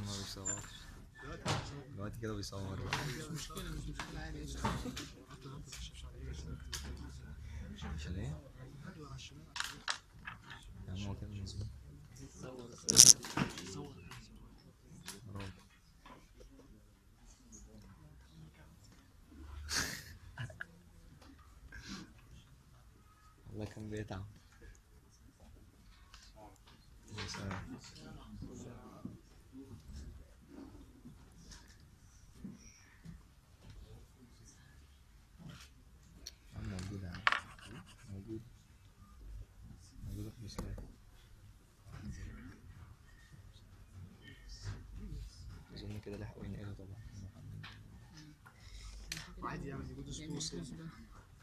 ما بيصورش دلوقتي كده بيصور مش مشكلة مش مشكلة عادي قشطة. عشان ايه؟ يا عم هو كده مظبوط برافو. والله كان بيتعب يا سلام. يا عم موجود يا عم موجود موجود في المسألة أظن كده لحقوا ينقلوا طبعا عادي يعني وجود يعني اسبوع كده كده.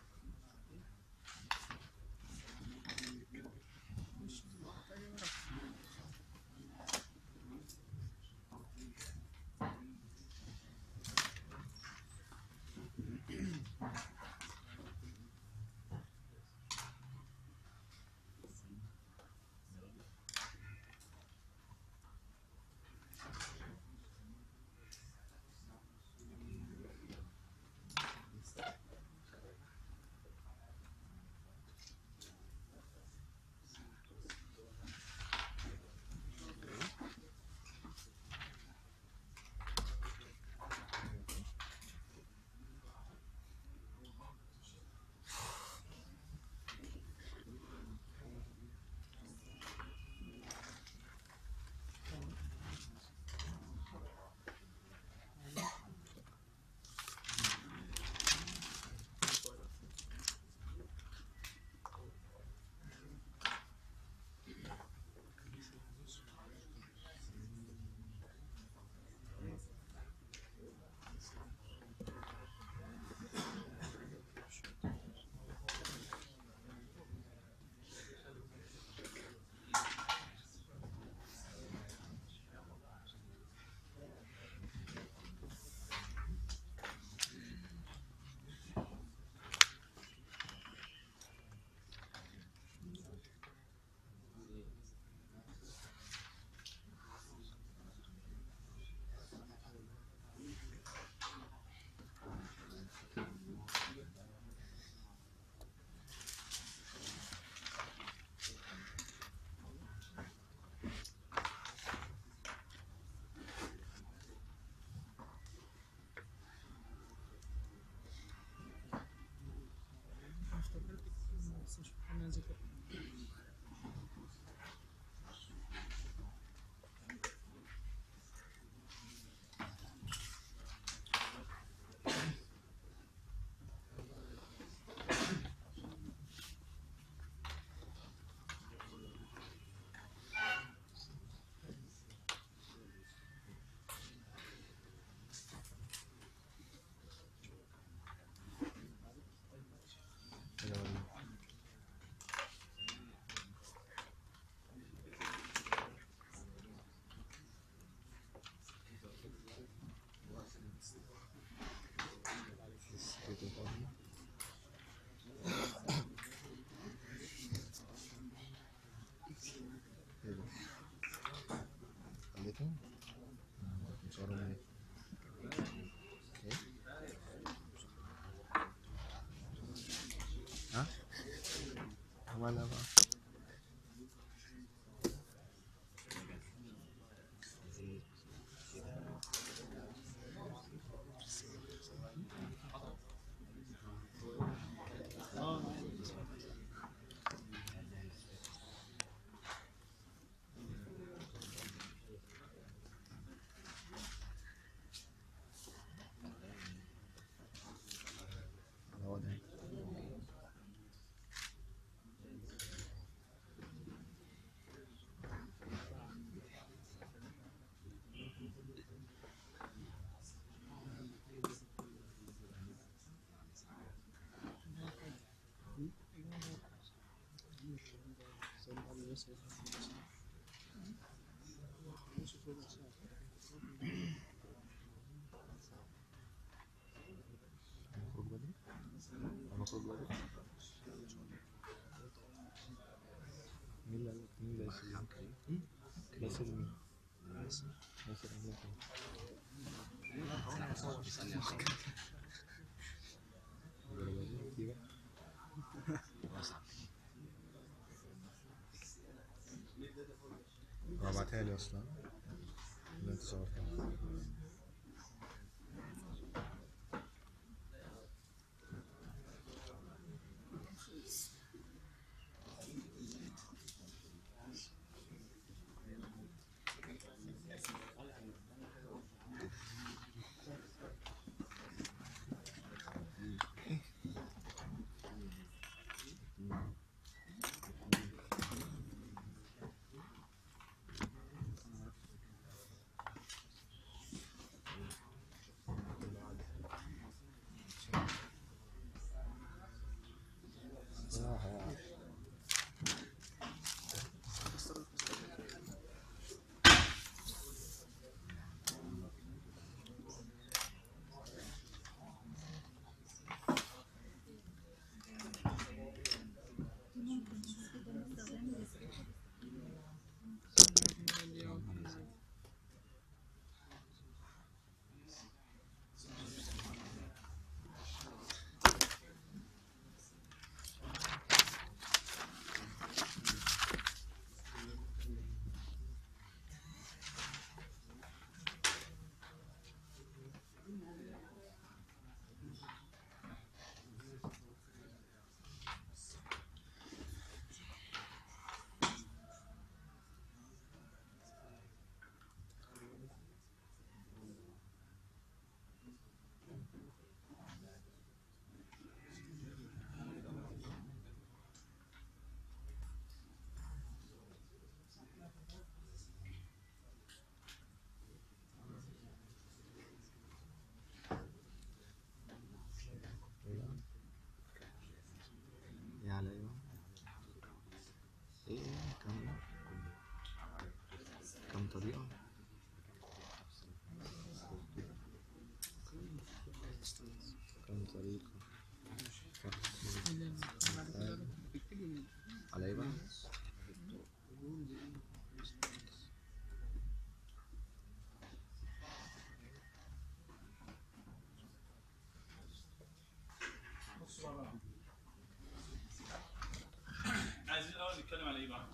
بس مش فاكر نازل كده. كده ولا بس كده فاضي. ايه ده؟ خليته؟ آه، مصورهم ايه؟ ايه؟ ها؟ عملها بقى هو ده هنخرج بدري هنخرج بدري مين اللي قال لك مين اللي هيسلمك؟ هيسلم مين؟ ياسر عامل ايه؟ الدرجة دي بقى هو بعتها لي اصلا اللي انت صورتها صراحة يعني ايه على ايه ايه ايه كم كم طريقة كم طريقة على ايه بقى عايزين الاول نتكلم على ايه بقى؟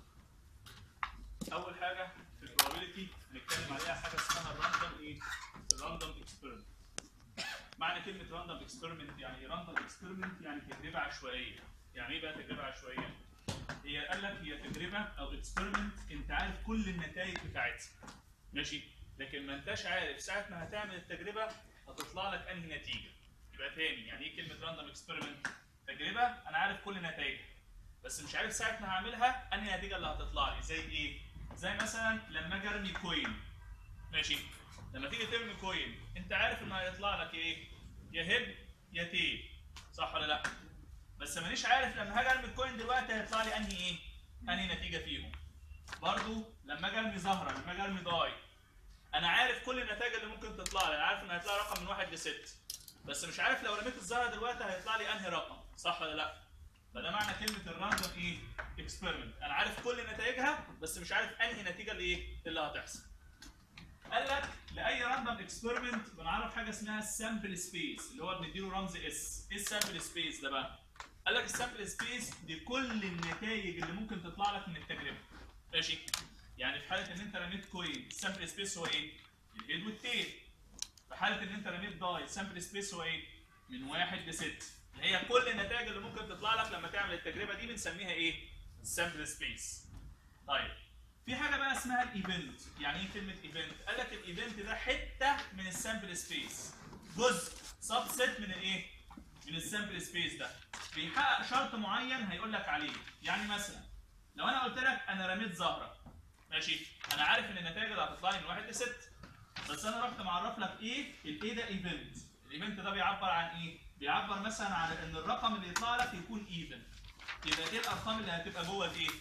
اول حاجه في البروبابيلتي هنتكلم عليها حاجه اسمها الراندوم ايه؟ الراندوم اكسبيرمنت معنى كلمه راندوم اكسبيرمنت يعني ايه؟ راندوم اكسبيرمنت يعني تجربه عشوائيه يعني ايه بقى تجربه عشوائيه؟ هي قال لك هي تجربه او اكسبيرمنت انت عارف كل النتائج بتاعتها ماشي لكن ما انتش عارف ساعه ما هتعمل التجربه هتطلع لك انهي نتيجه يبقى تاني يعني ايه كلمه راندوم اكسبيرمنت؟ تجربه انا عارف كل نتائجها بس مش عارف ساعه ما هعملها انهي النتيجه اللي هتطلع لي زي ايه؟ زي مثلا لما اجي ارمي كوين ماشي لما تيجي ترمي كوين انت عارف ان هيطلع لك ايه؟ يا هب يا تيل صح ولا لا؟ بس مانيش عارف لما هاجي ارمي الكوين دلوقتي هيطلع لي انهي ايه؟ انهي نتيجه فيهم برضو لما اجي ارمي زهره لما اجي ارمي ضاي انا عارف كل النتائج اللي ممكن تطلع لي انا عارف ان هيطلع لي رقم من واحد لست بس مش عارف لو رميت الزهره دلوقتي هيطلع لي انهي رقم صح ولا لا؟ فده معنى كلمه الراندوم ايه؟ اكسبيرمنت انا عارف كل نتائجها بس مش عارف انهي نتيجه اللي ايه؟ اللي هتحصل. قال لك لاي راندوم اكسبيرمنت بنعرف حاجه اسمها السامبل سبيس اللي هو بنديله رمز اس. ايه السامبل سبيس ده بقى؟ قال لك السامبل سبيس دي كل النتائج اللي ممكن تطلع لك من التجربه. ماشي؟ يعني في حاله ان انت رميت كوين السامبل سبيس هو ايه؟ الهيد والتيل. في حاله ان انت رميت داي السامبل سبيس هو ايه؟ من واحد لست. اللي هي كل النتائج اللي ممكن تطلع لك لما تعمل التجربه دي بنسميها ايه؟ السامبل سبيس. طيب في حاجه بقى اسمها الايفنت، يعني ايه كلمه ايفنت؟ قال لك الايفنت ده حته من السامبل سبيس. جزء سبست من الايه؟ من السامبل سبيس ده. بيحقق شرط معين هيقول لك عليه، يعني مثلا لو انا قلت لك انا رميت زهره ماشي؟ انا عارف ان النتائج اللي هتطلع لي من واحد لست. بس انا رحت معرف لك ايه؟ الايه ده ايفنت. الايفنت ده بيعبر عن ايه؟ بيعبر مثلا عن ان الرقم اللي يطلع لك يكون ايفن يبقى ايه الارقام اللي هتبقى جوه الايه؟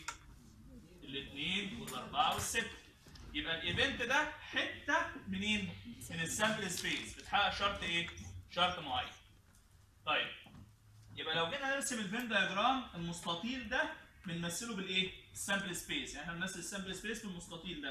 الاثنين والاربعه والسته يبقى الايفنت ده حته منين؟ من السامبل سبيس بتحقق شرط ايه؟ شرط معين. طيب يبقى لو جينا نرسم الفين دايجرام المستطيل ده بنمثله بالايه؟ السامبل سبيس يعني احنا بنمثل السامبل سبيس بالمستطيل ده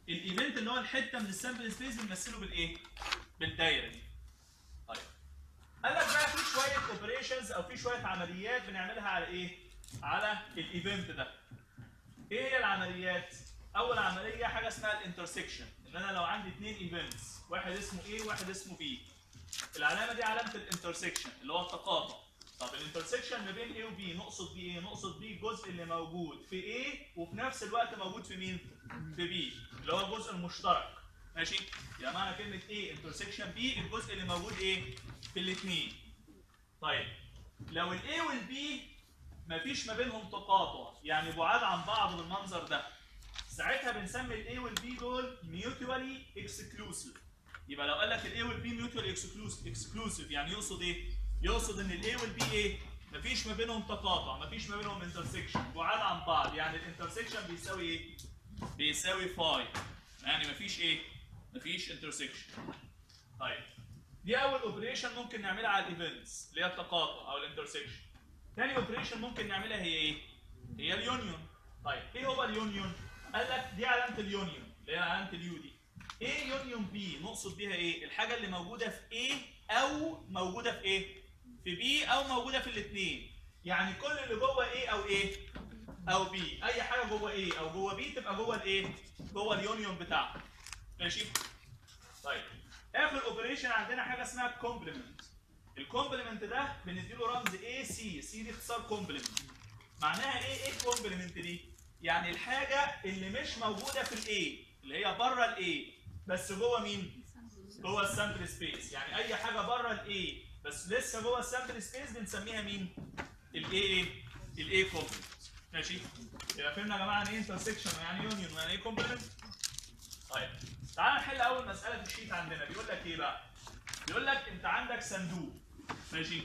الايفنت اللي هو الحته من السامبل سبيس بنمثله بالايه؟ بالدايره دي. طيب قال لك بقى في شويه اوبريشنز او في شويه عمليات بنعملها على ايه؟ على الايفنت ده. ايه هي العمليات؟ اول عمليه حاجه اسمها الانترسكشن ان انا لو عندي اثنين ايفنتس واحد اسمه A وواحد اسمه B العلامه دي علامه الانترسكشن اللي هو التقاطع طب الانترسكشن ما بين A و B نقصد بيه ايه؟ نقصد بيه الجزء اللي موجود في A وفي نفس الوقت موجود في مين؟ في B اللي هو الجزء المشترك ماشي؟ يبقى معنى كلمه A انترسكشن B الجزء اللي موجود ايه؟ في الاثنين طيب لو ال A وال B مفيش ما بينهم تقاطع يعني بعاد عن بعض بالمنظر ده ساعتها بنسمي الاي والبي دول ميوتوالي اكسكلوسيف يبقى لو قال لك الاي والبي ميوتوالي اكسكلوسيف يعني يقصد ايه؟ يقصد ان الاي والبي ايه؟ مفيش ما بينهم تقاطع مفيش ما بينهم انترسكشن بعاد عن بعض يعني الانترسكشن بيساوي ايه؟ بيساوي فاي يعني مفيش ايه؟ مفيش انترسكشن طيب دي اول اوبريشن ممكن نعملها على الايفنتس اللي هي التقاطع او الانترسكشن تاني اوبريشن ممكن نعملها هي ايه؟ هي اليونيون طيب ايه هو اليونيون؟ قال لك دي علامه اليونيون اللي هي علامه اليو دي ايه يونيون بي نقصد بيها ايه؟ الحاجه اللي موجوده في ايه او موجوده في ايه؟ في بي او موجوده في الاثنين يعني كل اللي جوه ايه او ايه؟ او بي اي حاجه جوه ايه او جوه بي تبقى جوه الايه؟ جوه اليونيون بتاعها ماشي؟ طيب اخر اوبريشن عندنا حاجه اسمها كومبلمنت الكومبلمنت ده بنديله رمز اي سي سي دي اختصار كومبلمنت معناها ايه ايه كومبلمنت دي يعني الحاجه اللي مش موجوده في الاي اللي هي بره الاي بس جوه مين جوه السامبل سبيس يعني اي حاجه بره الاي بس لسه جوه السامبل سبيس بنسميها مين الاي ايه الاي كومبلمنت ماشي يبقى فهمنا يا جماعه يعني ايه انترسكشن ويعني يونيون ويعني ايه كومبلمنت طيب تعال نحل اول مساله في الشيت عندنا بيقول لك ايه بقى بيقول لك انت عندك صندوق ماشي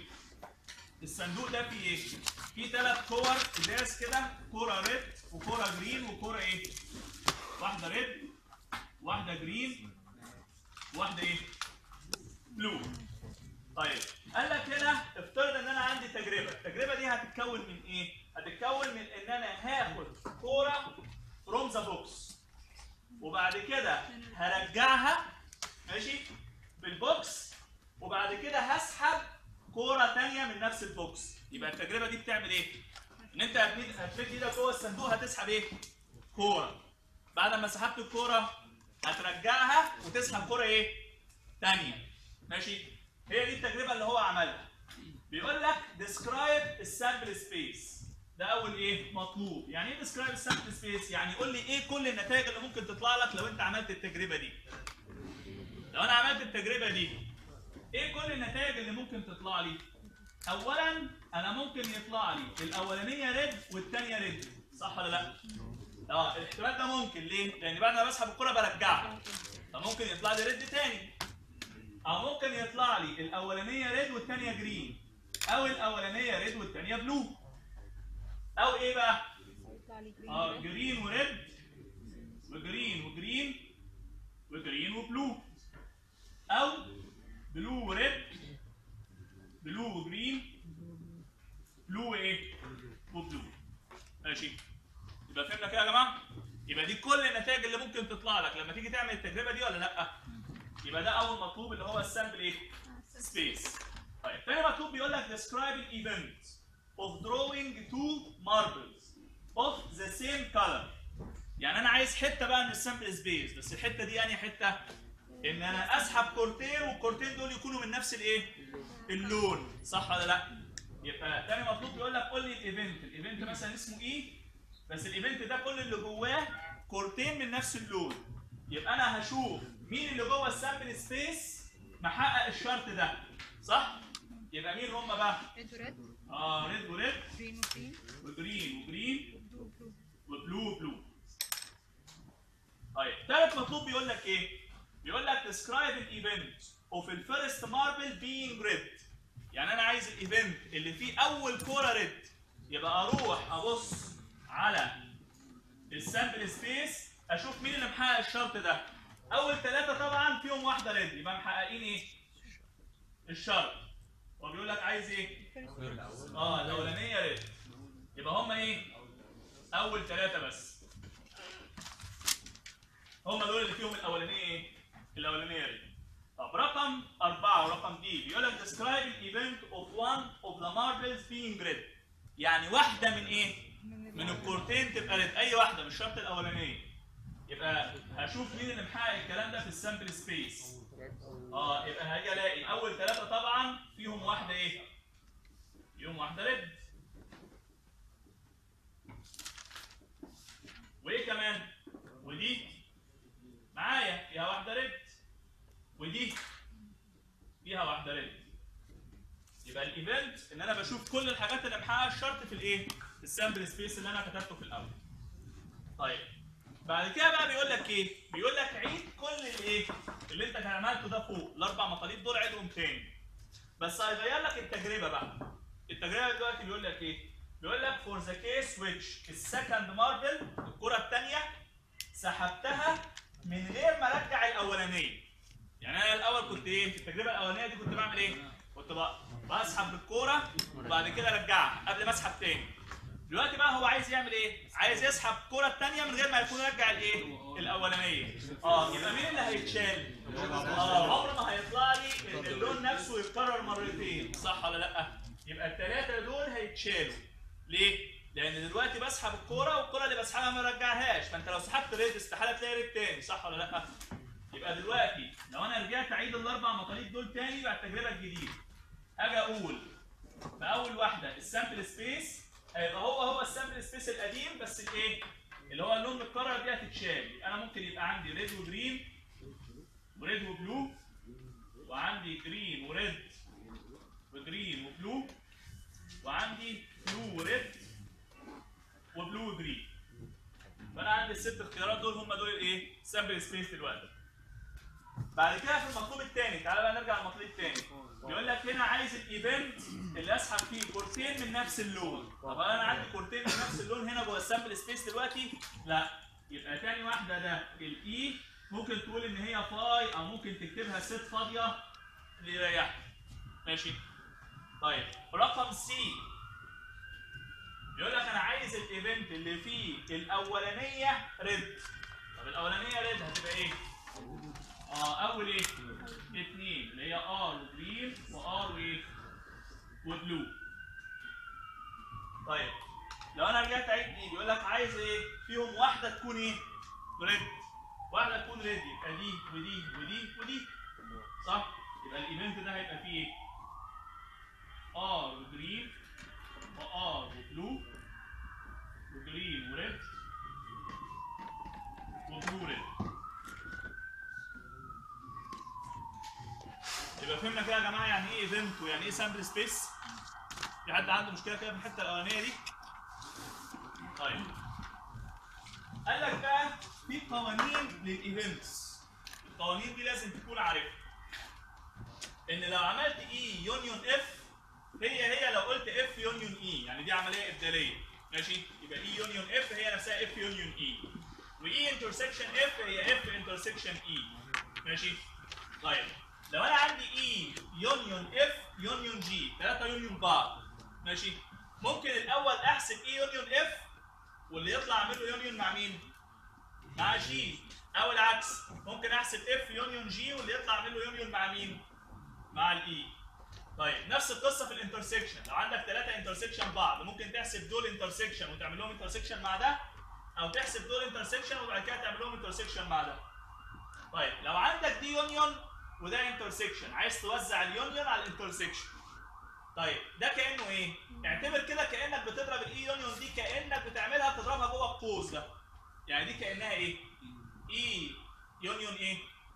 الصندوق ده فيه ايه؟ فيه ثلاث كور ازاز كده كوره ريد وكوره جرين وكوره ايه؟ واحده ريد واحده جرين واحده ايه؟ بلو طيب قال لك هنا افترض ان انا عندي تجربه التجربه دي هتتكون من ايه؟ هتتكون من ان انا هاخد كوره فروم ذا بوكس وبعد كده هرجعها ماشي بالبوكس وبعد كده هسحب كوره تانية من نفس البوكس يبقى التجربه دي بتعمل ايه؟ ان انت هتمد هتمد ايدك جوه الصندوق هتسحب ايه؟ كوره بعد ما سحبت الكوره هترجعها وتسحب كوره ايه؟ تانية ماشي؟ هي دي التجربه اللي هو عملها بيقول لك describe السامبل سبيس ده اول ايه مطلوب يعني ايه describe السامبل سبيس يعني قول لي ايه كل النتائج اللي ممكن تطلع لك لو انت عملت التجربه دي لو انا عملت التجربه دي ايه كل النتائج اللي ممكن تطلع لي اولا انا ممكن يطلع لي الاولانيه ريد والثانيه ريد صح ولا لا اه الاحتمال ده ممكن ليه لان بعد ما بسحب الكره برجعها فممكن يطلع لي ريد تاني او ممكن يطلع لي الاولانيه ريد والثانيه جرين او الاولانيه ريد والثانيه بلو او ايه بقى اه جرين وريد وجرين وجرين وجرين وبلو او بلو وريد بلو وجرين بلو وايه وبلو ماشي يبقى فهمنا كده يا جماعه يبقى دي كل النتائج اللي ممكن تطلع لك لما تيجي تعمل التجربه دي ولا لا يبقى ده اول مطلوب اللي هو السامبل ايه سبيس طيب تاني مطلوب بيقول لك describe an event of drawing two marbles of the same color يعني انا عايز حته بقى من السامبل سبيس بس الحته دي يعني حته ان انا اسحب كورتين والكورتين دول يكونوا من نفس الايه اللون صح ولا لا يبقى تاني مطلوب بيقول لك قول لي الايفنت الايفنت مثلا اسمه ايه بس الايفنت ده كل اللي جواه كورتين من نفس اللون يبقى انا هشوف مين اللي جوه السامبل سبيس محقق الشرط ده صح يبقى مين هم بقى ريد وريد اه ريد وريد جرين وجرين وجرين وجرين بلو بلو وبلو بلو طيب ثالث مطلوب بيقول لك ايه بيقول لك describe an event of the first marble being red يعني انا عايز الايفنت اللي فيه اول كوره ريد يبقى اروح ابص على السامبل سبيس اشوف مين اللي محقق الشرط ده اول ثلاثه طبعا فيهم واحده ريد يبقى محققين ايه الشرط هو بيقول لك عايز ايه اه الاولانيه ريد يبقى هم ايه اول ثلاثه بس هم دول اللي فيهم الاولانيه ايه؟ الاولانيه دي طب رقم أربعة ورقم دي بيقول لك describe an event of one of the marbles being red يعني واحدة من ايه؟ من الكورتين تبقى ريد أي واحدة مش شرط الأولانية يبقى هشوف مين اللي محقق الكلام ده في السامبل سبيس اه يبقى هاجي الاقي أول ثلاثة طبعا فيهم واحدة ايه؟ فيهم واحدة ريد وايه كمان؟ ودي معايا فيها واحدة ريد ودي فيها واحده ريد يبقى الايفنت ان انا بشوف كل الحاجات اللي محققه الشرط في الايه؟ في السامبل سبيس اللي انا كتبته في الاول. طيب بعد كده بقى بيقول لك ايه؟ بيقول لك عيد كل الايه؟ اللي انت كان عملته ده فوق الاربع مطالب دول عيدهم تاني. بس هيغير لك التجربه بقى. التجربه دلوقتي بيقول لك ايه؟ بيقول لك فور ذا كيس which السكند ماربل الكره الثانيه سحبتها من غير ما ارجع الاولانيه. يعني انا الاول كنت ايه في التجربه الاولانيه دي كنت بعمل ايه كنت بقى بسحب بالكوره وبعد كده ارجعها قبل ما اسحب تاني دلوقتي بقى هو عايز يعمل ايه عايز يسحب الكوره الثانيه من غير ما يكون رجع الايه الاولانيه اه يبقى مين اللي هيتشال اه عمر ما هيطلع لي ان اللون نفسه يتكرر مرتين صح ولا لا يبقى الثلاثه دول هيتشالوا ليه لان دلوقتي بسحب الكوره والكوره اللي بسحبها ما رجعهاش فانت لو سحبت ريد استحاله تلاقي ريد تاني صح ولا لا يبقى دلوقتي لو انا رجعت اعيد الاربع مطالب دول تاني بعد التجربه الجديده اجي اقول في اول واحده السامبل سبيس هيبقى هو هو السامبل سبيس القديم بس الايه اللي هو اللون متكرر دي هتتشال انا ممكن يبقى عندي ريد وجرين وريد وبلو وعندي جرين وريد وجرين وبلو وعندي بلو وريد وبلو وجرين فانا عندي الست اختيارات دول هم دول الايه سامبل سبيس دلوقتي بعد كده في المطلوب الثاني تعالى بقى نرجع للمطلوب الثاني بيقول لك هنا عايز الايفنت اللي اسحب فيه كورتين من نفس اللون طب انا عندي كورتين من نفس اللون هنا جوه السامبل سبيس دلوقتي لا يبقى ثاني واحده ده الاي ممكن تقول ان هي فاي او ممكن تكتبها ست فاضيه اللي يريحك ماشي طيب رقم سي يقول لك انا عايز الايفنت اللي فيه الاولانيه ريد طب الاولانيه ريد هتبقى ايه؟ اه اول ايه؟ اثنين اللي هي ار وجرين وار وايه؟ وبلو. طيب لو انا رجعت اعيد دي بيقول لك عايز ايه؟ فيهم واحده تكون ايه؟ ريد. واحده تكون ريد يبقى دي ودي ودي ودي. صح؟ يبقى الايفنت ده هيبقى فيه ايه؟ ار وجرين وار وبلو وجرين وريد وبلو ريد. يبقى فهمنا كده يا جماعه يعني ايه ايفنت ويعني ايه سامبل سبيس في حد عنده مشكله كده في الحته الاولانيه دي طيب قال لك بقى في قوانين للايفنتس القوانين دي لازم تكون عارفها ان لو عملت اي يونيون اف هي هي لو قلت اف يونيون اي يعني دي عمليه ابداليه ماشي يبقى اي يونيون اف هي نفسها اف يونيون اي واي انترسكشن اف هي اف انترسكشن اي ماشي طيب لو انا عندي اي يونيون اف يونيون جي ثلاثه يونيون بعض ماشي ممكن الاول احسب اي يونيون اف واللي يطلع اعمله يونيون مع مين؟ مع جي او العكس ممكن احسب اف يونيون جي واللي يطلع اعمله يونيون مع مين؟ مع الاي طيب نفس القصه في الانترسكشن لو عندك ثلاثه انترسكشن بعض ممكن تحسب دول انترسكشن وتعمل لهم انترسكشن مع ده او تحسب دول انترسكشن وبعد كده تعمل لهم انترسكشن مع ده طيب لو عندك دي يونيون وده انترسكشن عايز توزع اليونيون على الانترسكشن طيب ده كانه ايه اعتبر كده كانك بتضرب الاي يونيون دي كانك بتعملها تضربها جوه القوس ده يعني دي كانها ايه اي يونيون ايه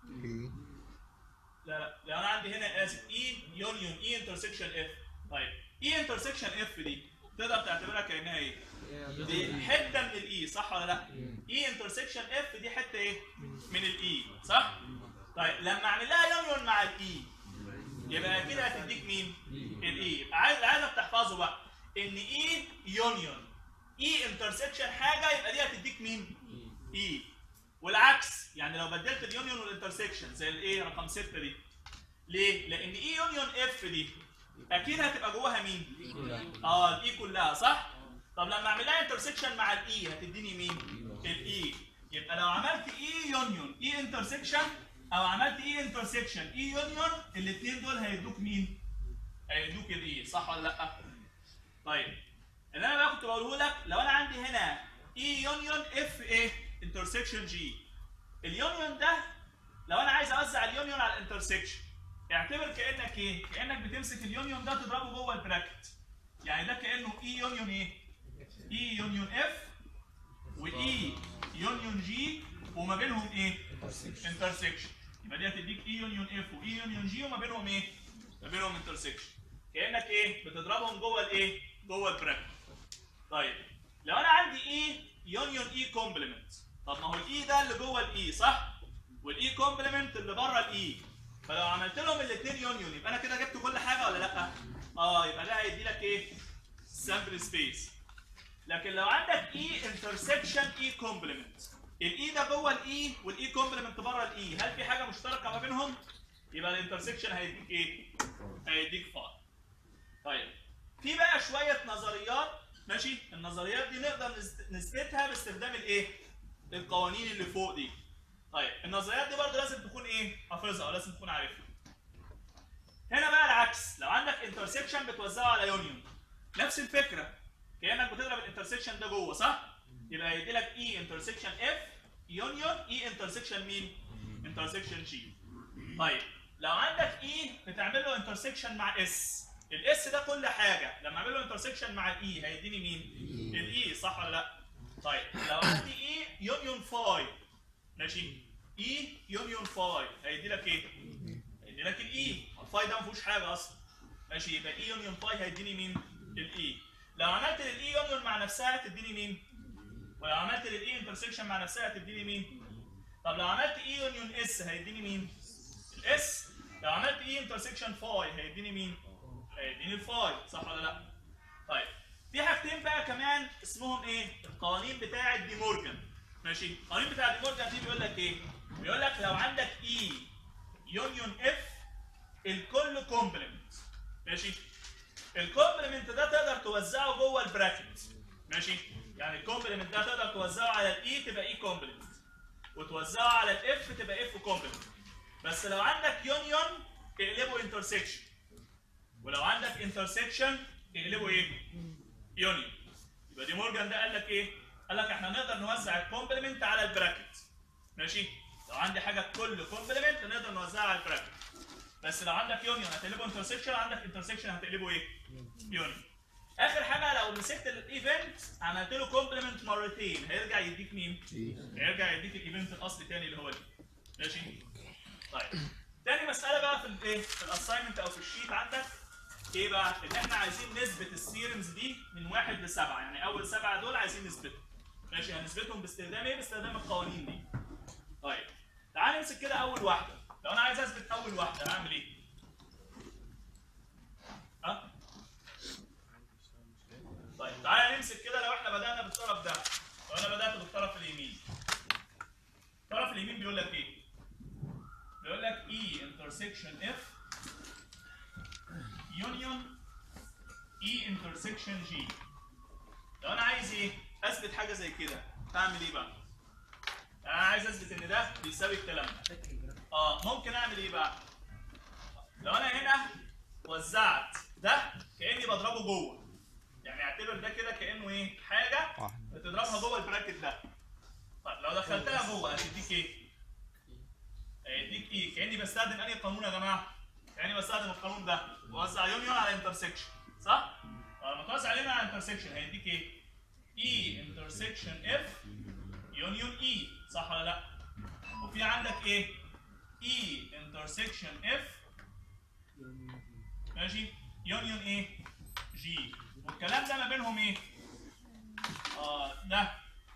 لا لا لو انا عندي هنا اسف اي يونيون اي انترسكشن اف طيب اي انترسكشن اف دي تقدر تعتبرها كانها ايه دي حته من الاي صح ولا لا اي انترسكشن اف دي حته ايه من الاي صح طيب لما اعمل لها يونيون مع الاي يبقى كده هتديك مين الاي يبقى عايز عايزك تحفظه بقى ان اي يونيون اي انترسكشن حاجه يبقى دي هتديك مين اي والعكس يعني لو بدلت اليونيون والانترسكشن زي الايه رقم 6 دي ليه لان اي يونيون اف دي اكيد هتبقى جواها مين اه الاي كلها صح طب لما اعمل لها انترسكشن مع الاي هتديني مين الاي يبقى لو عملت اي يونيون اي انترسكشن او عملت اي انترسكشن اي يونيون الاثنين دول هيدوك مين؟ هيدوك الاي صح ولا لا؟ طيب اللي انا بقى كنت بقوله لك لو انا عندي هنا اي يونيون اف ايه انترسكشن جي اليونيون ده لو انا عايز اوزع اليونيون على الانترسكشن اعتبر كانك ايه؟ كانك بتمسك اليونيون ده تضربه جوه البراكت يعني ده كانه اي يونيون ايه؟ اي يونيون اف واي يونيون جي وما بينهم ايه؟ انترسكشن يبقى دي هتديك اي يونيون اف واي يونيون جي وما بينهم ايه؟ ما بينهم انترسكشن كانك ايه؟ بتضربهم جوه الايه؟ جوه البراكت طيب لو انا عندي اي يونيون اي كومبلمنت طب ما هو الاي ده اللي جوه الاي صح؟ والاي كومبلمنت اللي بره الاي فلو عملت لهم الاثنين يونيون يبقى انا كده جبت كل حاجه ولا لا؟ اه يبقى ده هيدي لك ايه؟ سامبل سبيس لكن لو عندك اي انترسكشن اي كومبلمنت الاي ده جوه الاي والاي كومبلمنت بره الاي هل في حاجه مشتركه ما بينهم؟ يبقى الانترسكشن هيديك ايه؟ هيديك فار طيب في بقى شويه نظريات ماشي النظريات دي نقدر نست- نثبتها باستخدام الايه؟ القوانين اللي فوق دي طيب النظريات دي برضه لازم تكون ايه؟ حافظها ولازم تكون عارفها هنا بقى العكس لو عندك انترسكشن بتوزعه على يونيون نفس الفكره كانك بتضرب الانترسكشن ده جوه صح؟ يبقى هيدي لك اي انترسكشن اف يونيون اي انترسكشن مين؟ انترسكشن جي طيب لو عندك اي بتعمل له انترسكشن مع اس الاس ده كل حاجه لما اعمل له انترسكشن مع الاي هيديني مين؟ الاي صح ولا لا؟ طيب لو عندي اي يونيون فاي ماشي اي يونيون فاي هيدي لك ايه؟ هيدي لك الاي الفاي ده ما فيهوش حاجه اصلا ماشي يبقى اي يونيون فاي هيديني مين؟ الاي لو عملت للاي يونيون مع نفسها هتديني مين؟ ولو عملت للاي انترسكشن مع نفسها هتديني مين؟ طب لو عملت اي يونيون اس هيديني مين؟ الاس لو عملت اي انترسكشن فاي هيديني مين؟ هيديني الفاي صح ولا لا؟ طيب في حاجتين بقى كمان اسمهم ايه؟ القوانين بتاعه دي مورجان ماشي؟ القوانين بتاعه دي مورجان دي بيقول لك ايه؟ بيقول لك لو عندك اي يونيون اف الكل كومبلمنت ماشي؟ الكومبلمنت ده تقدر توزعه جوه البراكت ماشي؟ يعني الكومبلمنت ده تقدر توزعه على الاي تبقى اي كومبلمنت وتوزعه على الاف تبقى اف كومبلمنت بس لو عندك يونيون اقلبه انترسكشن ولو عندك انترسكشن اقلبه ايه؟ يونيون يبقى دي مورجان ده قال لك ايه؟ قال لك احنا نقدر نوزع الكومبلمنت على البراكت ماشي؟ لو عندي حاجه كل كومبلمنت نقدر نوزعها على البراكت بس لو عندك يونيون هتقلبه انترسكشن عندك انترسكشن هتقلبه ايه؟ يونيون اخر حاجه لو مسكت الايفنت عملت له كومبلمنت مرتين هيرجع يديك مين؟ هيرجع يديك الايفنت الاصلي تاني اللي هو ده ماشي؟ طيب تاني مساله بقى في الايه؟ في الاساينمنت او في الشيت عندك ايه بقى؟ ان احنا عايزين نثبت السيرمز دي من واحد لسبعه يعني اول سبعه دول عايزين نثبتهم ماشي هنثبتهم باستخدام ايه؟ باستخدام القوانين دي طيب تعال نمسك كده اول واحده لو انا عايز اثبت اول واحده هعمل ايه؟ ها؟ طيب تعالى نمسك كده لو احنا بدأنا بالطرف ده لو انا بدأت بالطرف اليمين الطرف اليمين بيقول لك ايه؟ بيقول لك E intersection F union E intersection G لو انا عايز ايه؟ اثبت حاجه زي كده اعمل ايه بقى؟ انا عايز اثبت ان ده بيساوي الكلام ده اه ممكن اعمل ايه بقى؟ لو انا هنا وزعت ده كاني بضربه جوه يعني اعتبر ده كده كانه ايه حاجه واحد بتضربها جوه البراكت ده طيب لو دخلتها جوه هتديك ايه هيديك ايه كاني بستخدم انهي قانون يا جماعه كاني بستخدم القانون ده بوزع يونيون على انترسكشن صح لما توزع يونيون على انترسكشن هيديك ايه اي انترسكشن اف يونيون اي صح ولا لا وفي عندك ايه اي انترسكشن اف ماشي يونيون ايه جي والكلام ده ما بينهم ايه اه ده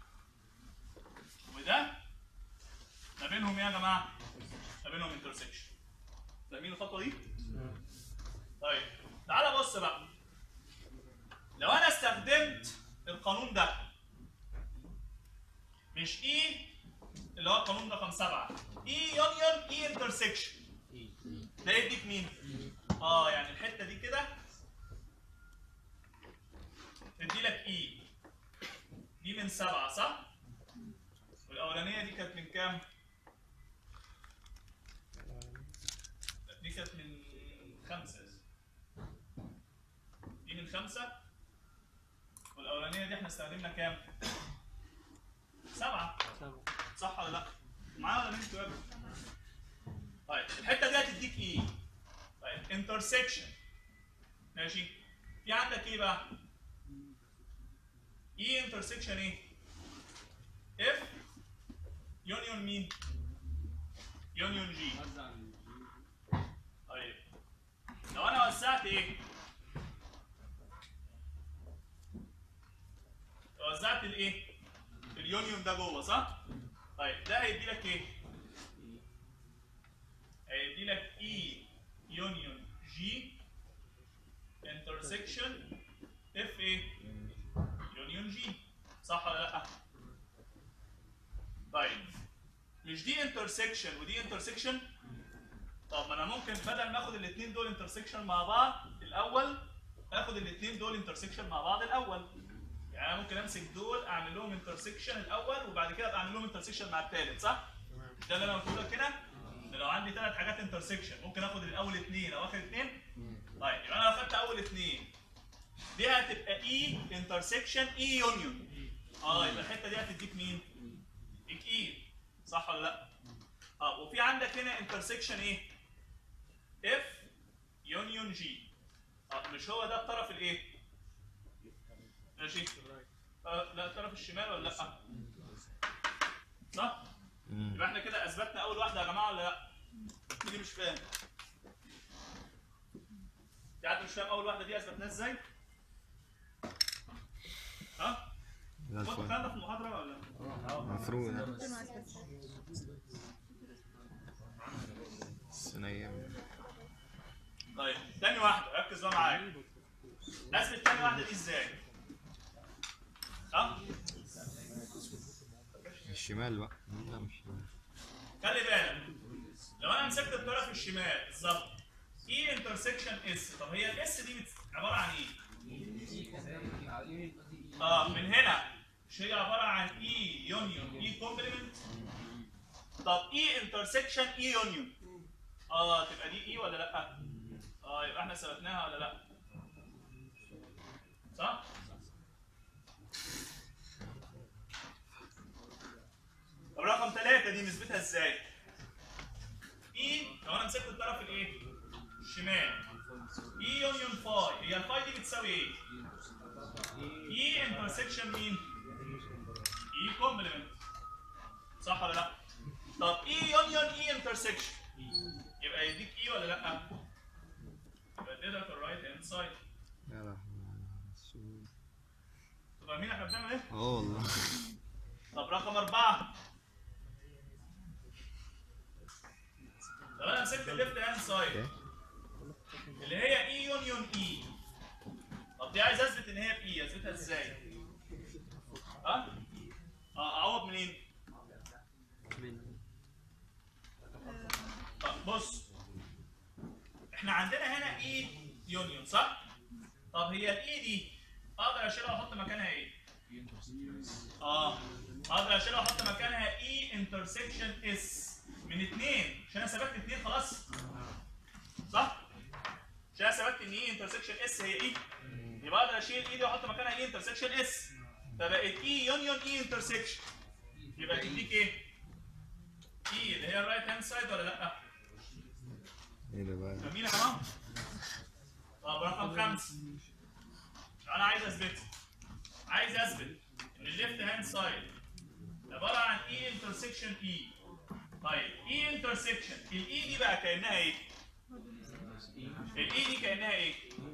وده ما بينهم ايه يا جماعه ما بينهم انترسكشن فاهمين الخطوه دي طيب تعالى بص بقى لو انا استخدمت القانون ده مش اي اللي هو القانون رقم سبعة اي يونيون اي انترسكشن ده يديك مين؟ اه يعني الحته دي كده تدي لك اي دي من سبعة صح؟ والاولانيه دي كانت من كام؟ دي كانت من خمسه دي من خمسه والاولانيه دي احنا استخدمنا كام؟ سبعه صح ولا لا؟ معايا ولا انتوا يا ابني؟ طيب الحته دي هتديك ايه؟ طيب انترسكشن ماشي في عندك ايه بقى؟ ايه انترسكشن ايه؟ اف يونيون مين؟ يونيون جي طيب لو انا وزعت ايه؟ لو وزعت الايه؟ اليونيون ده جوه صح؟ طيب ده هيدي لك ايه؟ هيدي لك اي يونيون جي انترسكشن اف ايه؟ يونيون جي صح ولا لا؟ طيب مش دي انترسكشن ودي انترسكشن طب ما انا ممكن بدل ما اخد الاثنين دول انترسكشن مع بعض الاول اخد الاثنين دول انترسكشن مع بعض الاول يعني انا ممكن امسك دول اعمل لهم انترسكشن الاول وبعد كده ابقى اعمل لهم انترسكشن مع الثالث صح؟ ده اللي انا قلت لك هنا إن لو عندي ثلاث حاجات انترسكشن ممكن اخد الاول اثنين او اخر اثنين طيب يبقى انا لو اخدت اول اثنين دي هتبقى اي انترسكشن اي يونيون اه يبقى الحته دي هتديك مين؟ تديك اي صح ولا لا؟ اه وفي عندك هنا انترسكشن ايه؟ اف يونيون جي اه مش هو ده الطرف الايه؟ ماشي آه لا الطرف الشمال ولا لا؟ صح؟ يبقى احنا كده اثبتنا اول واحده يا جماعه ولا لا؟ مين اللي مش فاهم؟ في حد مش فاهم اول واحده دي اثبتناها ازاي؟ ها؟ زي كنت الفل الكلام ده في المحاضره ولا؟ المفروض الثانية طيب تاني واحده ركز بقى معايا اثبت تاني واحده دي ازاي؟ ها؟ الشمال بقى لا مش الشمال خلي بالك لو انا مسكت الطرف الشمال بالظبط اي انترسكشن اس طب هي الاس دي بت- عباره عن ايه؟ اه من هنا مش هي عباره عن اي يونيون اي كومبلمنت طب اي انترسكشن اي يونيون اه تبقى دي اي ولا لا؟ اه يبقى احنا ثبتناها ولا لا؟ صح؟ طب رقم ثلاثة دي نثبتها ازاي؟ اي لو انا مسكت الطرف الايه؟ الشمال اي يونيون فاي هي الفاي دي بتساوي ايه؟ اي انترسكشن مين؟ اي كومبلمنت صح ولا لا؟ طب اي يونيون اي انترسكشن يبقى يديك اي ولا لا؟ يبقى اديتك الرايت هاند سايد يا لهوي على السود. فاهمين احنا بنعمل ايه؟ اه والله طب رقم أربعة لو أنا مسكت الليفت هاند سايد ايه اللي هي اي يونيون اي طب دي عايز اثبت ان هي باي اثبتها ازاي؟ ها؟ اه اعوض منين؟ طب بص احنا عندنا هنا اي يونيون صح؟ طب هي الاي دي اقدر اشيلها واحط مكانها ايه؟ اه اقدر اشيلها واحط مكانها اي انترسكشن اس من اثنين عشان انا ثبت اثنين خلاص صح؟ عشان انا ثبت ان اي انترسكشن اس هي اي يبقى اقدر اشيل اي دي واحط مكانها اي انترسكشن اس فبقت اي يونيون اي انترسكشن يبقى تديك ايه؟ اي اللي هي الرايت هاند سايد ولا لا؟ ايه ده بقى فاهمين يا جماعه؟ طب رقم خمسه انا عايز اثبت عايز اثبت ان الليفت هاند سايد عباره عن اي انترسكشن اي طيب اي انترسكشن الاي دي بقى كانها ايه؟ الاي دي كانها ايه؟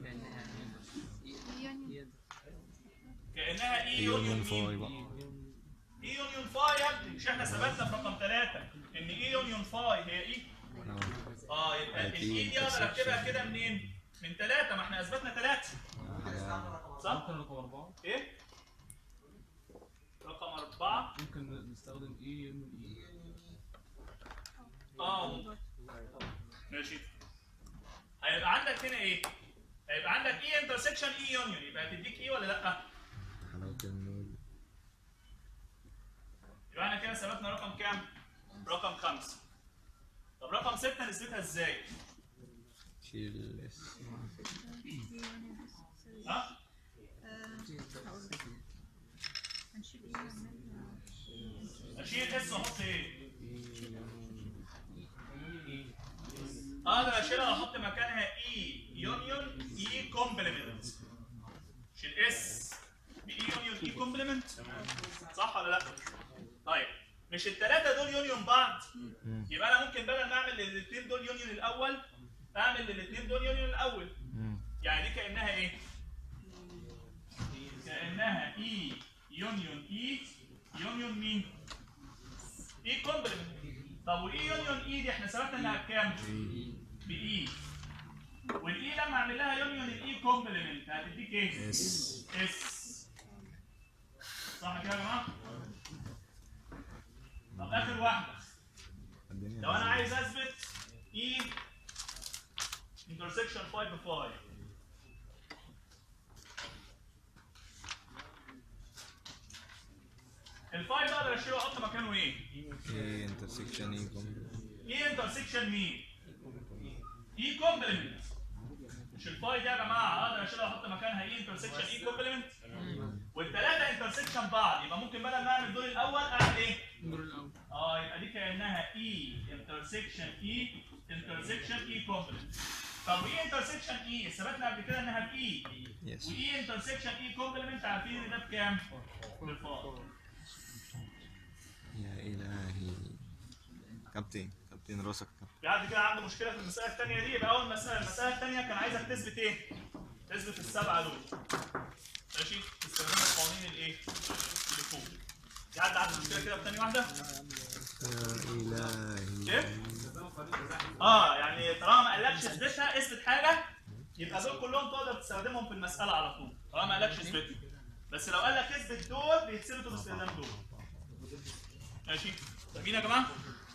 كانها اي يونيون يونيون فاي مين؟ بقى اي يونيون فاي يا ابني مش احنا ثبتنا في رقم ثلاثه ان اي يونيون فاي هي ايه؟ اه اه يبقى على الاي تي دي اقدر intersection. اكتبها كده منين؟ من ثلاثه ما احنا اثبتنا ثلاثه صح؟ ممكن رقم أربعة ايه؟ رقم أربعة ممكن نستخدم إيه من إيه اه ممكن. ماشي هيبقى عندك هنا ايه؟ هيبقى عندك اي انترسكشن اي يونيون يبقى هتديك ايه ولا لا؟ حلاوة النور يبقى احنا كده ثبتنا رقم كام؟ رقم خمسة طب رقم ستة نثبتها ازاي؟ شيل الاس ها؟ هنشيل ايه ونعمل اشيل اس واحط ايه؟ اقدر اشيلها واحط مكانها اي يونيون اي كومبلمنت شيل اس باي يونيون اي كومبلمنت صح ولا لا؟ طيب مش الثلاثه دول يونيون بعض يبقى انا ممكن بدل ما اعمل للاثنين دول يونيون الاول اعمل للاثنين دول يونيون الاول يعني دي كانها ايه؟ كانها اي يونيون اي يونيون مين؟ اي كومبلمنت طب واي يونيون اي دي احنا ثبتنا انها بكام؟ باي والاي لما اعمل لها يونيون الاي كومبلمنت هتديك ايه؟ اس اس صح كده يا جماعه؟ طب اخر واحده الدنيا لو انا عايز اثبت اي انترسكشن 5 ب 5 الفايف اقدر اشيله واحط مكانه ايه؟ ايه انترسكشن ايه اي انترسكشن مين؟ اي كومبلمنت مش الفاي دي يا جماعه اقدر اشيلها واحط مكانها اي انترسكشن اي كومبلمنت والثلاثه انترسكشن بعض يبقى ممكن بدل ما اعمل دول الاول اعمل ايه؟ الدور الاول اه يبقى دي كانها اي انترسكشن اي انترسكشن اي كومبلمنت طب واي انترسكشن اي ثبتنا قبل كده انها باي يس واي انترسكشن اي كومبلمنت عارفين ان ده بكام؟ بفار يا الهي كابتن كابتن راسك كابتن في حد كده عنده مشكله في المساله الثانيه دي يبقى اول مساله المساله الثانيه كان عايزك تثبت ايه؟ تثبت السبعه دول ماشي؟ تستخدم القوانين الايه؟ اللي فوق في حد عنده مشكله كده في ثانيه واحده؟ يا الهي ايه؟ اه يعني طالما ما قالكش اثبتها اثبت حاجه يبقى دول كلهم تقدر تستخدمهم في المساله على طول طالما ما قالكش اثبتها بس لو قال لك اثبت دول بيتثبتوا باستخدام دول ماشي فاهمين يا جماعه؟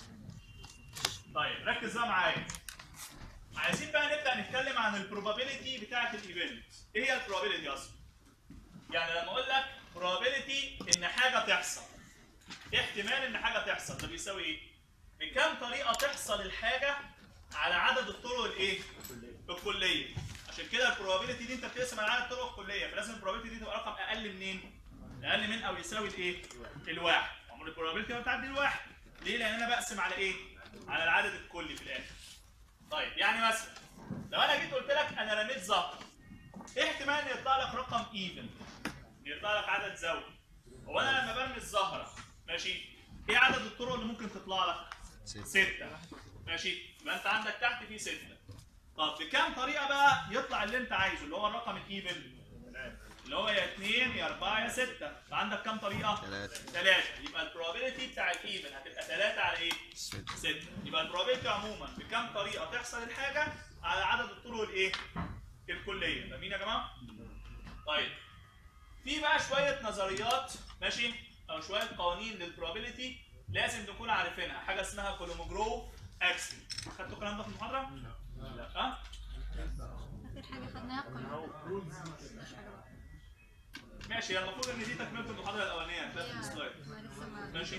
طيب ركز بقى معايا عايزين بقى نبدا نتكلم عن البروبابيلتي بتاعه الايفنت ايه هي البروبابيلتي اصلا؟ يعني لما اقول لك probability ان حاجه تحصل احتمال ان حاجه تحصل ده بيساوي ايه؟ بكم طريقه تحصل الحاجه على عدد الطرق الايه؟ الكليه عشان كده البروبابيلتي دي انت بتقسم على عدد الطرق الكليه فلازم البروبابيلتي دي تبقى رقم اقل منين؟ اقل من او يساوي الايه؟ الواحد عمر البروبابيلتي ما بتعدي الواحد ليه؟ لان انا بقسم على ايه؟ على العدد الكلي في الاخر طيب يعني مثلا لو انا جيت قلت لك انا رميت زهر ايه احتمال ان يطلع لك رقم ايفن يطلع لك عدد زوجي هو انا لما برمي الزهره ماشي ايه عدد الطرق اللي ممكن تطلع لك ستة. ستة ماشي يبقى انت عندك تحت في ستة طب بكام طريقه بقى يطلع اللي انت عايزه اللي هو الرقم الايفن اللي هو يا 2 يا 4 يا 6 فعندك كام طريقه ثلاثة. ثلاثة يبقى البروبابيلتي بتاع الايفن هتبقى 3 على ايه ستة. 6 يبقى البروبابيلتي عموما بكام طريقه تحصل الحاجه على عدد الطرق الايه الكليه فاهمين يا جماعه طيب في بقى شويه نظريات ماشي او شويه قوانين للبروبابيلتي لازم نكون عارفينها حاجه اسمها كولوموجروف اكسل خدتوا الكلام ده في المحاضره لا ها اخر حاجه خدناها قانون مش حاجه بقى ماشي هي المفروض ان دي تكمله المحاضره الاولانيه هتلاقي في السلايد ما لسه ما ماشي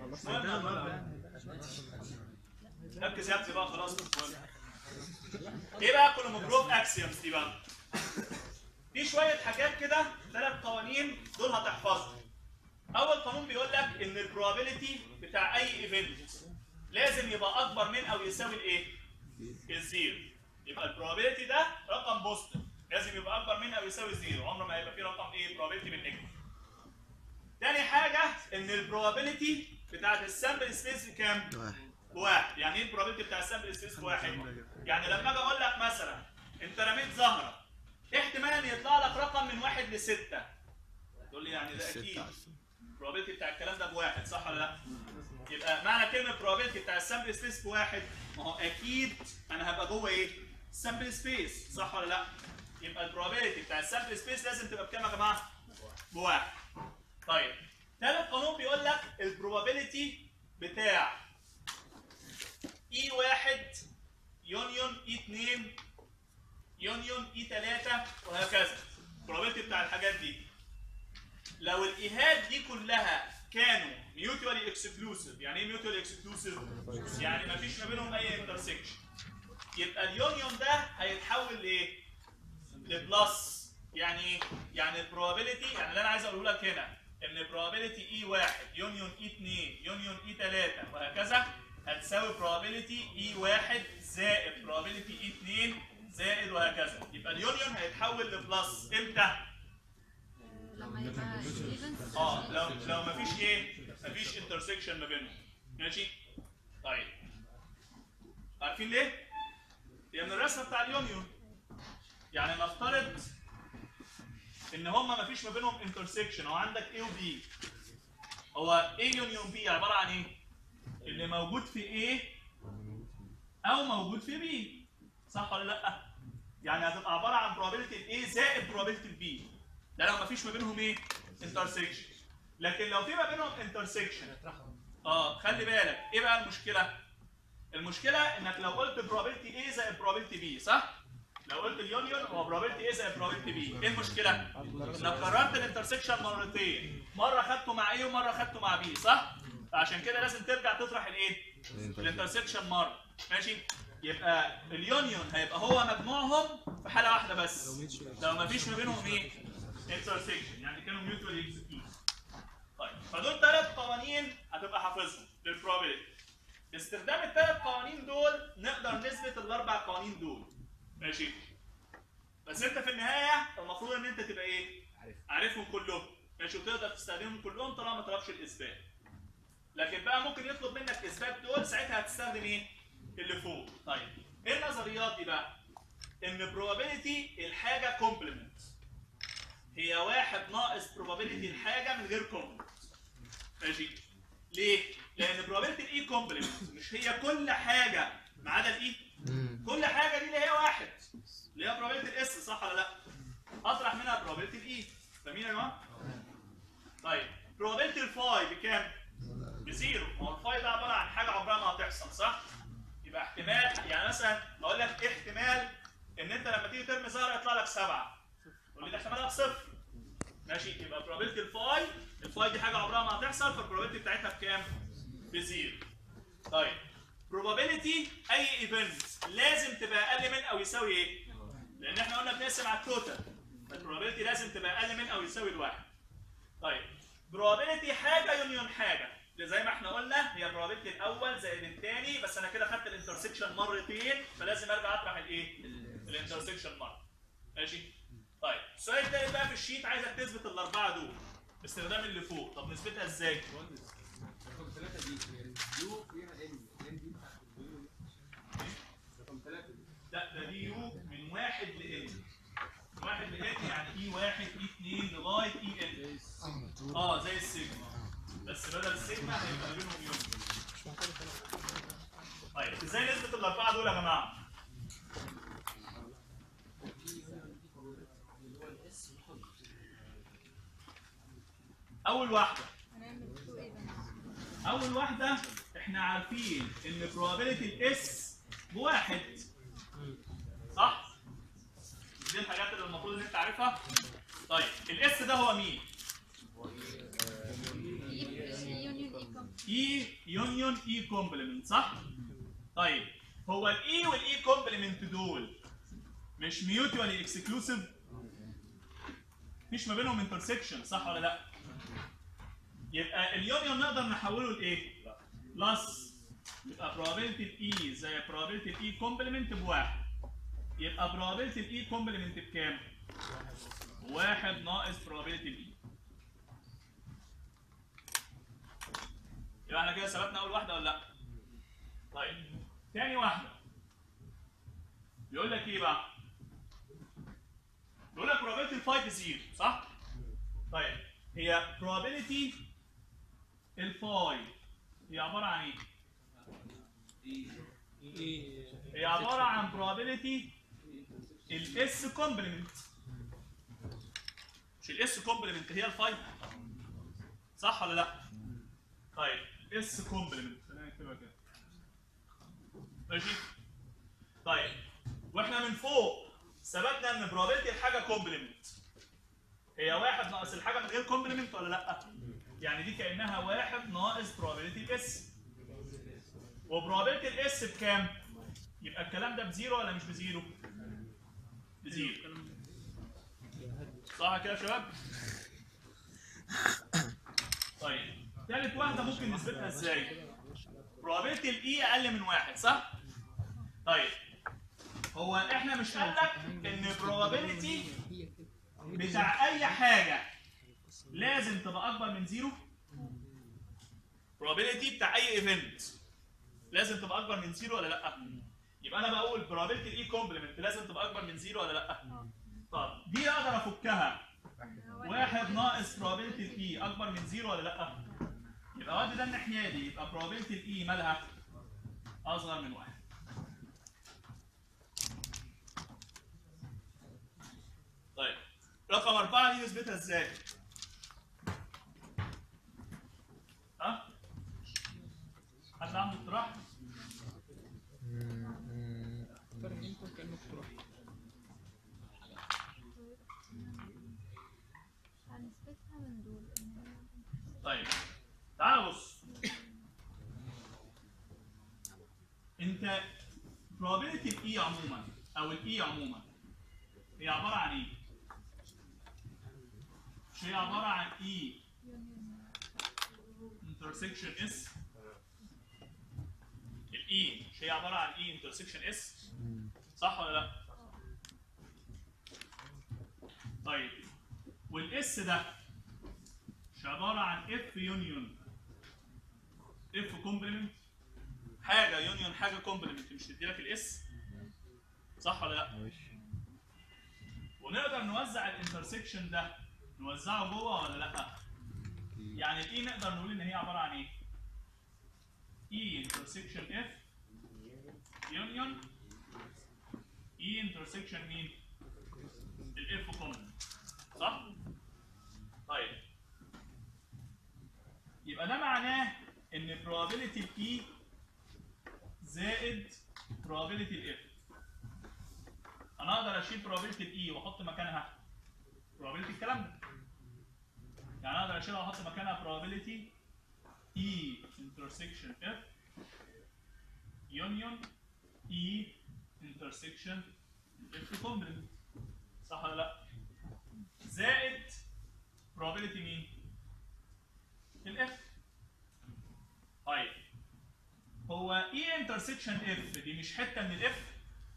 المهم ركز يا ابني بقى خلاص مش مهم ايه بقى كولوموجروف اكسيومز دي بقى في شويه حاجات كده ثلاث قوانين دول هتحفظهم اول قانون بيقول لك ان البروبابيلتي بتاع اي ايفنت لازم يبقى اكبر من او يساوي الايه الزيرو يبقى البروبابيلتي ده رقم بوزيتيف لازم يبقى اكبر من او يساوي زيرو عمره ما هيبقى فيه رقم ايه بروبابيلتي بالنيجاتيف تاني حاجه ان البروبابيلتي بتاعت السامبل سبيس كام واحد بواحد يعني ايه البروبابيلتي بتاع السامبل سبيس بواحد يعني لما اجي اقول لك مثلا انت رميت زهره احتمال ان يطلع لك رقم من واحد لسته تقول لي يعني ده اكيد ستة عارفين. البروبابيلتي بتاع الكلام ده بواحد صح ولا لا؟ يبقى معنى كلمه probability بتاع السامبل سبيس بواحد ما هو اكيد انا هبقى جوه ايه؟ السامبل سبيس صح ولا لا؟ يبقى البروبابيلتي بتاع السامبل سبيس لازم تبقى بكام يا جماعه؟ بواحد. طيب ثالث قانون بيقول لك البروبابيلتي بتاع اي واحد يونيون اي 2 يونيون اي 3 وهكذا البروبابيلتي بتاع الحاجات دي لو الايهات دي كلها كانوا ميوتوالي اكسكلوسيف يعني ايه ميوتوالي اكسكلوسيف يعني ما فيش ما بينهم اي انترسكشن يبقى اليونيون ده هيتحول لايه لبلس يعني ايه يعني البروبابيلتي يعني اللي انا عايز اقوله لك هنا ان البروبابيلتي اي 1 يونيون اي 2 يونيون اي 3 وهكذا هتساوي probability اي 1 زائد probability اي 2 زائد وهكذا يبقى اليونيون هيتحول لبلس امتى؟ لما يبقى evens اه لو لو مفيش ايه؟ مفيش انترسكشن ما بينهم ماشي؟ طيب عارفين ليه؟ هي من الرسمه بتاع اليونيون يعني نفترض ان هما مفيش ما بينهم انترسكشن هو عندك A و B هو A يونيون B عباره عن ايه؟ اللي موجود في A او موجود في B صح ولا لا؟ يعني هتبقى عباره عن probability ال A زائد probability ال B ده لو مفيش ما بينهم ايه؟ انترسكشن لكن لو في ما بينهم انترسكشن اه خلي بالك ايه بقى المشكله؟ المشكله انك لو قلت probability A زائد probability B صح؟ لو قلت اليونيون هو probability A زائد probability B ايه المشكله؟ انك قررت الانترسكشن مرتين مره خدته مع A ومره خدته مع B صح؟ فعشان كده لازم ترجع تطرح الايه؟ الانترسكشن مره ماشي؟ يبقى اليونيون هيبقى هو مجموعهم في حاله واحده بس لو ما فيش ما بينهم ايه؟ انترسكشن يعني كانوا ميوتوال اكسكلوسيف طيب فدول ثلاث قوانين هتبقى حافظهم للبروبابيلتي باستخدام الثلاث قوانين دول نقدر نثبت الاربع قوانين دول ماشي بس انت في النهايه المفروض ان انت تبقى ايه؟ عارفهم كلهم ماشي وتقدر تستخدمهم كلهم طالما ما طلبش الاثبات لكن بقى ممكن يطلب منك اثبات دول ساعتها هتستخدم ايه؟ اللي فوق طيب ايه النظريات دي بقى؟ ان probability الحاجه complement هي واحد ناقص probability الحاجه من غير complement ماشي ليه؟ لان probability الاي complement مش هي كل حاجه ما عدا الاي كل حاجه دي اللي هي واحد اللي هي probability الاس صح ولا لا؟ اطرح منها probability الاي فاهمين يا جماعه؟ طيب probability الفاي بكام؟ بزيرو ما هو الفاي ده عباره عن حاجه عمرها ما هتحصل صح؟ يبقى احتمال يعني مثلا اقول لك ايه احتمال ان انت لما تيجي ترمي زهره يطلع لك سبعه تقول لي ده احتمالها بصفر ماشي يبقى probability الفاي الفاي دي حاجه عمرها ما هتحصل فالبروبابيلتي بتاعتها بكام؟ بزيرو طيب probability اي ايفنت لازم تبقى اقل من او يساوي ايه؟ لان احنا قلنا بنقسم على التوتال فالبروبابيلتي لازم تبقى اقل من او يساوي الواحد طيب probability حاجه يونيون حاجه زي ما احنا قلنا هي probability الاول زائد الثاني بس انا كده خدت الانترسكشن مرتين فلازم ارجع اطرح الايه؟ الانترسكشن مره ماشي؟ طيب السؤال التاني بقى في الشيت عايزك تثبت الاربعه دول باستخدام اللي فوق طب نثبتها ازاي؟ رقم ثلاثة دي يو فيها ان ان دي رقم ثلاثة دي لا ده دي يو من واحد ل ان من واحد ل ان يعني اي واحد اي اثنين لغايه اي ان اه زي السيجما بس بدل السيجما هيبقى ما بينهم يوم طيب ازاي نثبت الاربعه دول يا جماعه؟ اول واحده هنعمل two evens اول واحده احنا عارفين ان probability الاس بواحد صح دي الحاجات اللي المفروض ان انت عارفها طيب الاس ده هو مين union e اي يونيون اي كومبلمنت صح طيب هو الاي والاي كومبلمنت دول مش ميوتوالي اكسكلوسيف مفيش ما بينهم انترسكشن صح ولا لا يبقى اليونيون نقدر نحوله لايه بلس يبقى probability الاي زي probability الاي كومبلمنت بواحد يبقى probability الاي كومبلمنت بكام واحد ناقص probability الاي يبقى احنا كده ثبتنا اول واحده ولا لا طيب تاني واحده بيقول لك ايه بقى بيقول لك probability الفاي بزيرو صح طيب هي probability الفاي هي عباره عن ايه هي عباره عن probability الاس كومبلمنت مش الاس كومبلمنت هي الفاي صح ولا لا طيب اس كومبلمنت خلينا نكتبها كده ماشي طيب واحنا من فوق ثبتنا ان probability الحاجه كومبلمنت هي واحد ناقص الحاجه من غير كومبلمنت ولا لا يعني دي كانها واحد ناقص probability الاس وبروبابيلتي الاس بكام؟ يبقى الكلام ده بزيرو ولا مش بزيرو؟ بزيرو صح كده يا شباب؟ طيب ثالث واحده ممكن نثبتها ازاي؟ probability الاي اقل من واحد صح؟ طيب هو احنا مش قال لك ان probability بتاع اي حاجه لازم تبقى اكبر من زيرو probability بتاع اي ايفنت لازم تبقى اكبر من زيرو ولا لا يبقى انا بقول probability الاي كومبلمنت لازم تبقى اكبر من زيرو ولا لا طب دي اقدر افكها واحد ناقص probability الاي اكبر من زيرو ولا لا يبقى ودي ده الناحيه دي يبقى probability الاي مالها اصغر من واحد طيب رقم أربعة دي نثبتها ازاي؟ ها؟ حد عنده اقتراح؟ اختار ان انت كانه اقتراح هنثبتها من دول إن هي- طيب تعال بص انت probability الاي عموما او الاي عموما هي عباره عن ايه؟ مش هي عباره عن اي intersection اس الاي مش هي عباره عن اي intersection اس صح ولا لا؟ طيب والاس ده مش عباره عن اف يونيون اف كومبلمنت حاجه يونيون حاجه كومبلمنت مش تدي لك الاس صح ولا لا؟ وش ونقدر نوزع الانترسكشن ده نوزعه جوه ولا لا؟ يعني الاي نقدر نقول ان هي عباره عن ايه؟ اي انترسكشن اف يونيون اي انترسكشن مين؟ الاف كومبلمنت صح؟ طيب يبقى ده معناه ان probability الاي زائد probability الاف انا اقدر اشيل probability الاي واحط مكانها probability الكلام ده يعني اقدر اشيلها واحط مكانها probability e intersection f union e intersection f complement صح ولا لا؟ زائد probability مين؟ الاف طيب هو e intersection f دي مش حته من الاف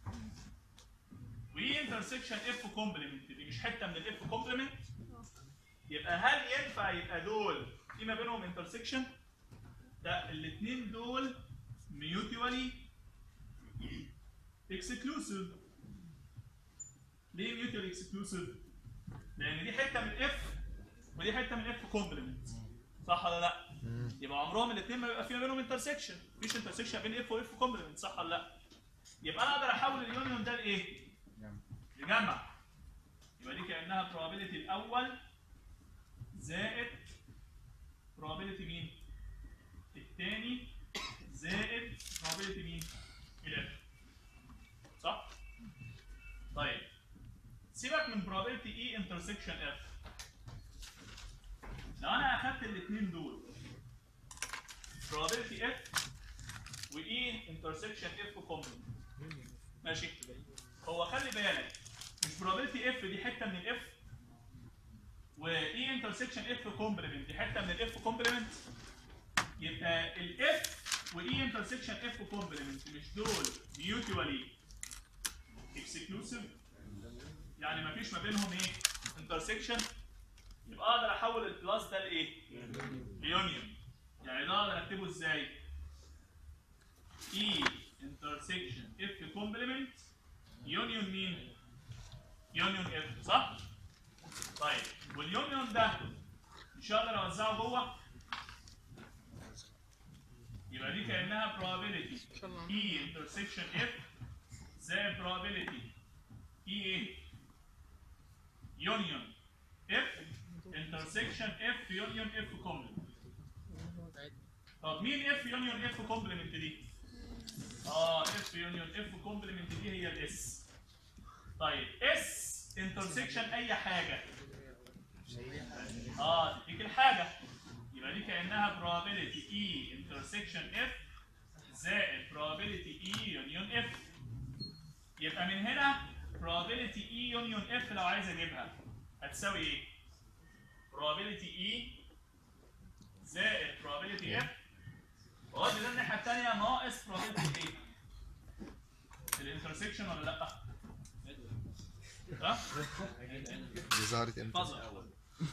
واي انترسكشن اف كومبلمنت دي مش حته من الاف كومبلمنت يبقى هل ينفع يبقى دول في ما بينهم انترسكشن ده الاثنين دول ميوتوالي اكسكلوسيف ليه ميوتوالي اكسكلوسيف لان دي حته من اف ودي حته من اف كومبلمنت صح ولا لا يبقى عمرهم الاثنين ما بيبقى في ما بينهم انترسكشن مفيش انترسكشن بين اف واف كومبلمنت صح ولا لا يبقى انا اقدر احول اليونيون ده لايه يجمع يبقى دي كانها probability الاول زائد probability مين الثاني زائد probability مين الاف صح طيب سيبك من probability e intersection f لو انا اخدت الاثنين دول probability f و e intersection f complement ماشي هو خلي بالك مش probability اف دي حته من الاف واي انترسكشن اف كومبلمنت دي حته من الاف كومبلمنت يبقى الاف واي انترسكشن اف كومبلمنت مش دول ميوتوالي اكسكلوسيف يعني ما فيش ما بينهم ايه انترسكشن يبقى اقدر احول البلس ده لايه؟ ليونيون يعني ده اقدر اكتبه ازاي؟ اي انترسكشن اف كومبلمنت يونيون مين؟ يونيون اف صح؟ طيب واليونيون ده مش هقدر اوزعه جوه يبقى دي كانها probability ان شاء الله E intersection F زائد probability E ايه؟ union F intersection F union F complement طب مين F union F complement دي؟ اه F union F complement دي هي الاس طيب S intersection اي حاجه اه تديك الحاجه يبقى دي كانها probability E intersection F زائد probability E union F يبقى من هنا probability E union F لو عايز اجيبها هتساوي ايه؟ probability E زائد probability F وادي ده الناحيه الثانيه ناقص probability ايه؟ الانترسكشن ولا لا؟ صح؟ دي ظهرت امتى؟ فظر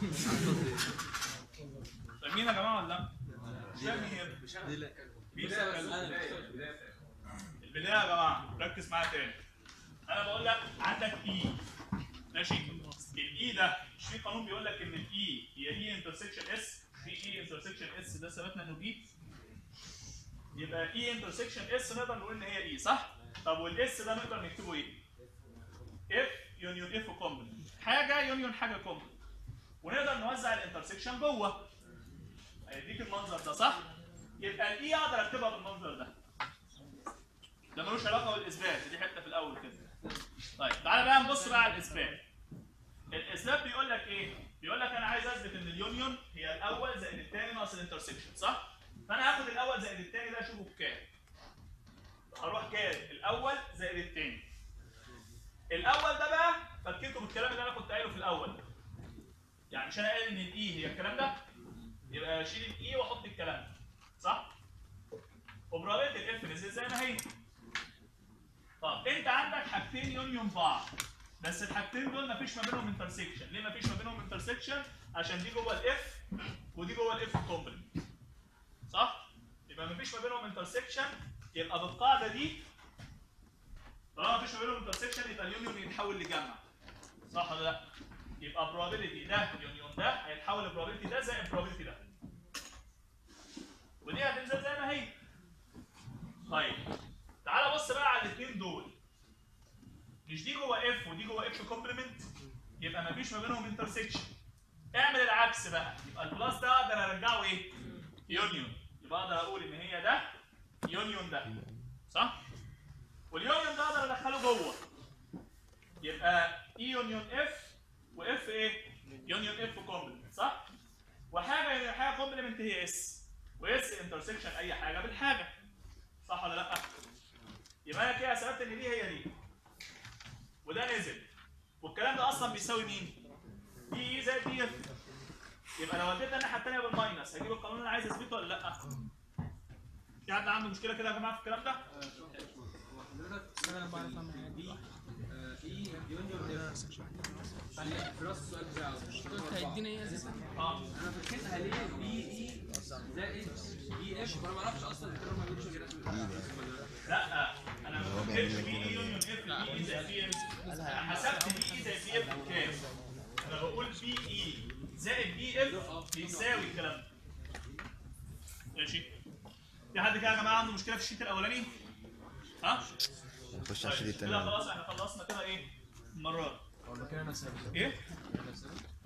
فاهمين يا جماعه ولا لا؟ مش فاهمين مين سأل؟ البدايه يا جماعه ركز معايا تاني انا بقول لك عندك اي ماشي الاي ده مش في قانون بيقول لك ان الاي هي اي انترسكشن اس في اي انترسكشن اس ده ثبتنا انه بي يبقى اي انترسكشن اس نقدر نقول ان هي اي صح؟ طب والاس ده نقدر نكتبه ايه؟ اف يونيون اف كومبلمنت حاجه يونيون حاجه كومبلمنت ونقدر نوزع الانترسكشن جوه هيديك المنظر ده صح؟ يبقى الاي اقدر اكتبها بالمنظر ده ده ملوش علاقه بالاثبات دي حته في الاول كده طيب تعالى بقى نبص بقى على الاثبات الاثبات بيقول لك ايه بيقول لك انا عايز اثبت ان اليونيون هي الاول زائد الثاني ناقص الانترسكشن صح فانا هاخد الاول زائد الثاني ده اشوفه بكام هروح جايب الاول زائد الثاني الاول ده بقى فكيته بالكلام اللي انا كنت قايله في الاول يعني مش انا قايل ان الاي هي الكلام ده يبقى اشيل الاي واحط الكلام ده صح وبرابيلتي الاف نزل زي ما هي طب انت عندك حاجتين يونيون بعض بس الحاجتين دول مفيش ما بينهم انترسكشن ليه مفيش ما بينهم انترسكشن عشان دي جوه الاف ودي جوه الاف كومبلمنت صح يبقى مفيش ما بينهم انترسكشن يبقى بالقاعده دي طالما مفيش ما بينهم انترسكشن يبقى اليونيون يتحول لجمع صح ولا لا يبقى probability ده يونيون ده هيتحول لبروبابيلتي ده زائد probability ده ودي هتنزل زي ما هي طيب تعالى بص بقى على الاثنين دول مش دي جوه اف ودي جوه اف كومبلمنت يبقى مفيش ما بينهم انترسكشن اعمل العكس بقى يبقى البلس ده اقدر ارجعه ايه يونيون يبقى اقدر اقول ان هي ده يونيون ده صح واليونيون ده اقدر ادخله جوه يبقى اي يونيون اف واف ايه يونيون اف كومبلمنت صح وحاجه حاجه كومبلمنت هي اس واس انترسكشن اي حاجه بالحاجه صح ولا لا يبقى انا كده ثبت ان دي هي دي وده نزل والكلام ده اصلا بيساوي مين دي اي زائد دي اف يبقى لو وديت الناحيه الثانيه بالماينس هجيب القانون اللي انا عايز اثبته ولا لا في حد عنده مشكله كده يا جماعه في الكلام ده انا بعرف اعمل حاجات بي اي يونيون اف في راس السؤال بتاعه قلت هيدينا ايه اساسا اه انا فكرتها ليه بي اي زائد بي اف وانا ما اعرفش اصلا الكلام ما بيقولش غير لا انا ما فكرتش بي اي يونيون اف بي اي زائد بي اف انا حسبت بي اي زائد بي اف بكام انا بقول بي اي زائد بي اف بيساوي الكلام ده ماشي في حد كده يا جماعه عنده مشكله في الشيت الاولاني ها نخش على طيب الشريط كده التاني خلاص احنا خلصنا كده ايه المره دي ولا كده انا سابق ايه انا سابق